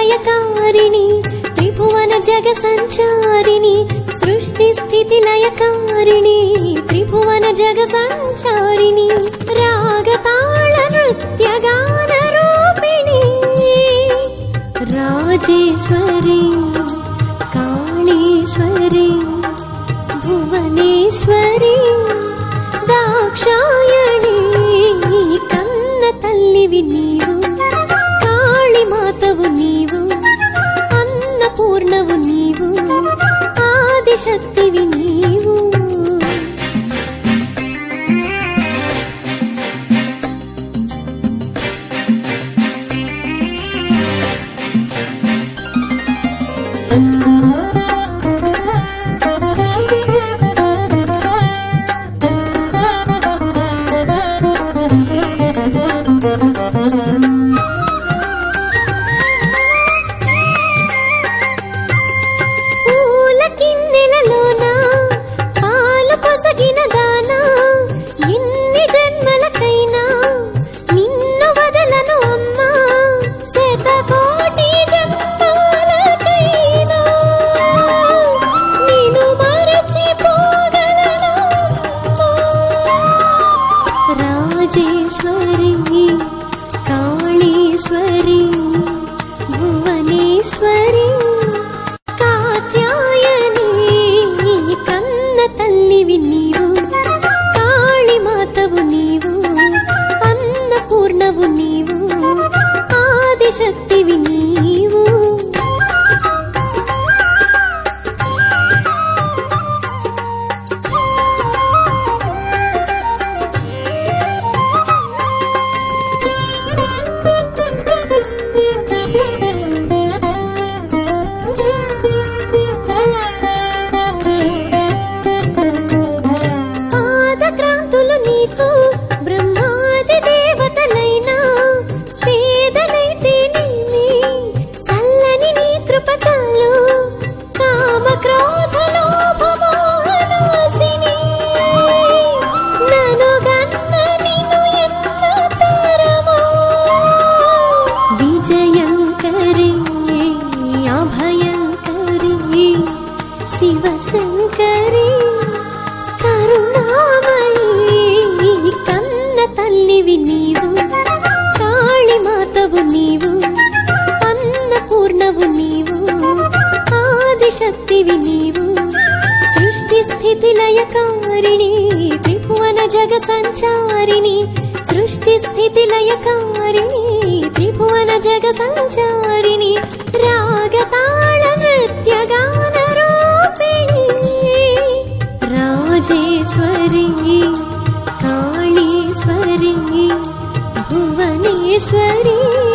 లయకారిణి త్రిభువన జగ సంచారిణి సృష్టి స్థితి లయకారిణి త్రిభువన జగ సంచారిణి రాగతాళ నృత్య గాన రూపిణి రాజేశ్వరి కాళీశ్వరి భువనేశ్వరి దాక్షాయణి కన్న తల్లివి నీవు కాళీమాతవు నీవు అన్నపూర్ణవు నీవు ఆదిశక్తివి నీవు పూల కిన్నెలలోన పాలు పొసగిన దానా ఎన్ని జన్మలకైనా నిన్ను వదలను అమ్మా శతకోటి జన్మాలకైనా నిన్ను మరచిపోగలను రాజేశ్వరి కాళీశ్వరి భువనేశ్వరి కాత్యాయని కన్న తల్లివి నీవు కాళీమాతవు నీవు అన్నపూర్ణవు నీవు ఆదిశక్తివి నీవు పాదక్రాంతులు నీకు బ్రహ్మాది దేవతలైనా పేదలైతేనేమి చల్లని నీ కృప చాలు కామ క్రోధ లోభమోహనాశిని నను గన్న నిన్ను ఎంత తరమో విజయంకరి అభయంకరి శివశంకరి కరుణామయి కన్న తల్లివి నీవు కాళీమాతవు నీవు అన్నపూర్ణవు నీవు ఆదిశక్తివి నీవు సృష్టి స్థితి లయకారిణి త్రిభువన జగ సంచారిణి సృష్టి స్థితి లయకారిణి త్రిభువన జగ సంచారిణి రాగతాళ నృత్య గాన రూపిణి రాజేశ్వరి కాళీశ్వరి భువనేశ్వరి